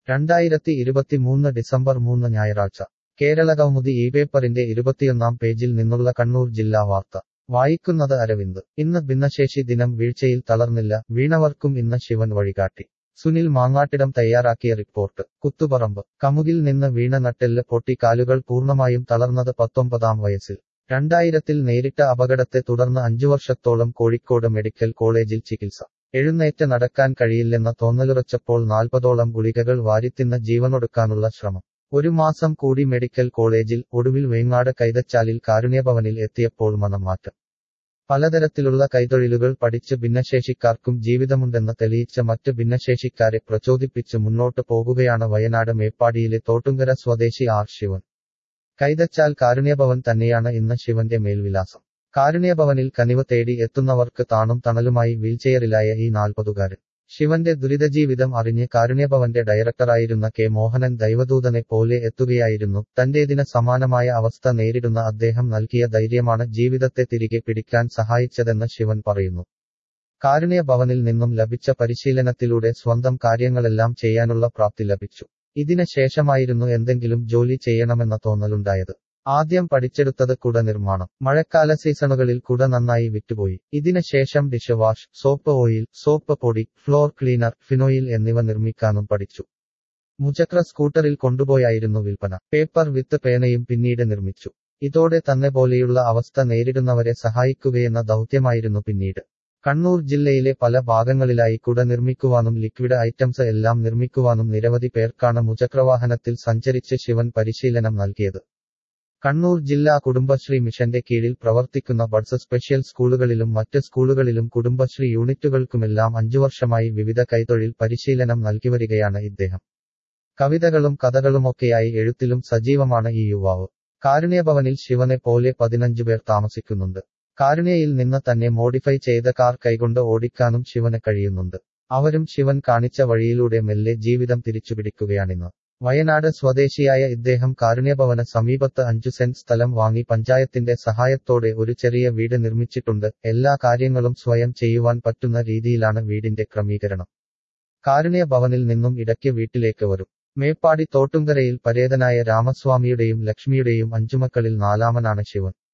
രണ്ടായിരത്തി ഇരുപത്തിമൂന്ന് ഡിസംബർ മൂന്ന് ഞായറാഴ്ച കേരളകൗമുദി ഈ പേപ്പറിന്റെ ഇരുപത്തിയൊന്നാം പേജിൽ നിന്നുള്ള കണ്ണൂർ ജില്ലാ വാർത്ത വായിക്കുന്നത് അരവിന്ദ് ഇന്ന് ഭിന്നശേഷി ദിനം വീഴ്ചയിൽ തളർന്നില്ല വീണവർക്കും ഇന്ന് ശിവൻ വഴികാട്ടി സുനിൽ മാങ്ങാട്ടിടം തയ്യാറാക്കിയ റിപ്പോർട്ട് കുത്തുപറമ്പ് കമുകിൽ നിന്ന് വീണ നട്ടെല്ല് പൊട്ടി കാലുകൾ പൂർണ്ണമായും തളർന്നത് പത്തൊമ്പതാം വയസ്സിൽ രണ്ടായിരത്തിൽ നേരിട്ട അപകടത്തെ തുടർന്ന് അഞ്ചു വർഷത്തോളം കോഴിക്കോട് മെഡിക്കൽ കോളേജിൽ ചികിത്സ എഴുന്നേറ്റ് നടക്കാൻ കഴിയില്ലെന്ന തോന്നലുറച്ചപ്പോൾ നാൽപ്പതോളം ഗുളികകൾ വാരിത്തിന്ന് ജീവനൊടുക്കാനുള്ള ശ്രമം ഒരു മാസം കൂടി മെഡിക്കൽ കോളേജിൽ ഒടുവിൽ വേങ്ങാട് കൈതച്ചാലിൽ കാരുണ്യഭവനിൽ എത്തിയപ്പോൾ മനംമാറ്റം പലതരത്തിലുള്ള കൈതൊഴിലുകൾ പഠിച്ച് ഭിന്നശേഷിക്കാർക്കും ജീവിതമുണ്ടെന്ന് തെളിയിച്ച മറ്റ് ഭിന്നശേഷിക്കാരെ പ്രചോദിപ്പിച്ച് മുന്നോട്ട് പോകുകയാണ് വയനാട് മേപ്പാടിയിലെ തോട്ടുങ്കര സ്വദേശി ആർ ശിവൻ കൈതച്ചാൽ കാരുണ്യഭവൻ തന്നെയാണ് ഇന്ന് ശിവന്റെ മേൽവിലാസം കാരുണ്യഭവനിൽ കനിവ് തേടി എത്തുന്നവർക്ക് താണും തണലുമായി വീൽചെയറിലായ ഈ നാൽപ്പതുകാരൻ ശിവന്റെ ദുരിതജീവിതം അറിഞ്ഞ് കാരുണ്യഭവന്റെ ഡയറക്ടറായിരുന്ന കെ മോഹനൻ ദൈവദൂതനെ പോലെ എത്തുകയായിരുന്നു തന്റേതിന് സമാനമായ അവസ്ഥ നേരിടുന്ന അദ്ദേഹം നൽകിയ ധൈര്യമാണ് ജീവിതത്തെ തിരികെ പിടിക്കാൻ സഹായിച്ചതെന്ന് ശിവൻ പറയുന്നു കാരുണ്യ ഭവനിൽ നിന്നും ലഭിച്ച പരിശീലനത്തിലൂടെ സ്വന്തം കാര്യങ്ങളെല്ലാം ചെയ്യാനുള്ള പ്രാപ്തി ലഭിച്ചു ഇതിന് ശേഷമായിരുന്നു എന്തെങ്കിലും ജോലി ചെയ്യണമെന്ന തോന്നലുണ്ടായത് ആദ്യം പഠിച്ചെടുത്തത് കുട നിർമ്മാണം മഴക്കാല സീസണുകളിൽ കുട നന്നായി വിറ്റുപോയി ഇതിന് ശേഷം dish wash soap oil soap പൊടി ഫ്ലോർ ക്ലീനർ ഫിനോയിൽ എന്നിവ നിർമ്മിക്കാനും പഠിച്ചു മുചക്ര സ്കൂട്ടറിൽ കൊണ്ടുപോയായിരുന്നു വിൽപ്പന പേപ്പർ വിത്ത് പേനയും പിന്നീട് നിർമ്മിച്ചു ഇതോടെ തന്നെ പോലെയുള്ള അവസ്ഥ നേരിടുന്നവരെ സഹായിക്കുകയെന്ന ദൗത്യമായിരുന്നു പിന്നീട് കണ്ണൂർ ജില്ലയിലെ പല ഭാഗങ്ങളിലായി കുട നിർമ്മിക്കുവാനും ലിക്വിഡ് ഐറ്റംസ് എല്ലാം നിർമ്മിക്കുവാനും നിരവധി പേർക്കാണ് മുചക്രവാഹനത്തിൽ സഞ്ചരിച്ച് ശിവൻ പരിശീലനം നൽകിയത് കണ്ണൂർ ജില്ലാ കുടുംബശ്രീ മിഷന്റെ കീഴിൽ പ്രവർത്തിക്കുന്ന ബഡ്സ് സ്പെഷ്യൽ സ്കൂളുകളിലും മറ്റ് സ്കൂളുകളിലും കുടുംബശ്രീ യൂണിറ്റുകൾക്കുമെല്ലാം അഞ്ചു വർഷമായി വിവിധ കൈതൊഴിൽ പരിശീലനം നൽകിവരികയാണ് ഇദ്ദേഹം കവിതകളും കഥകളുമൊക്കെയായി എഴുത്തിലും സജീവമാണ് ഈ യുവാവ് കാരുണ്യഭവനിൽ ശിവനെ പോലെ പതിനഞ്ചു പേർ താമസിക്കുന്നുണ്ട് കാരുണ്യയിൽ നിന്ന് തന്നെ മോഡിഫൈ ചെയ്ത കാർ കൈകൊണ്ട് ഓടിക്കാനും ശിവന് കഴിയുന്നുണ്ട് അവരും ശിവൻ കാണിച്ച വഴിയിലൂടെ മെല്ലെ ജീവിതം തിരിച്ചുപിടിക്കുകയാണിന്ന് വയനാട് സ്വദേശിയായ ഇദ്ദേഹം കാരുണ്യഭവന സമീപത്ത് അഞ്ചു സെന്റ് സ്ഥലം വാങ്ങി പഞ്ചായത്തിന്റെ സഹായത്തോടെ ഒരു ചെറിയ വീട് നിർമ്മിച്ചിട്ടുണ്ട് എല്ലാ കാര്യങ്ങളും സ്വയം ചെയ്യുവാൻ പറ്റുന്ന രീതിയിലാണ് വീടിന്റെ ക്രമീകരണം കാരുണ്യ ഭവനിൽ നിന്നും ഇടയ്ക്ക് വീട്ടിലേക്ക് വരും മേപ്പാടി തോട്ടുങ്കരയിൽ പരേതനായ രാമസ്വാമിയുടെയും ലക്ഷ്മിയുടെയും അഞ്ചുമക്കളിൽ നാലാമനാണ് ശിവൻ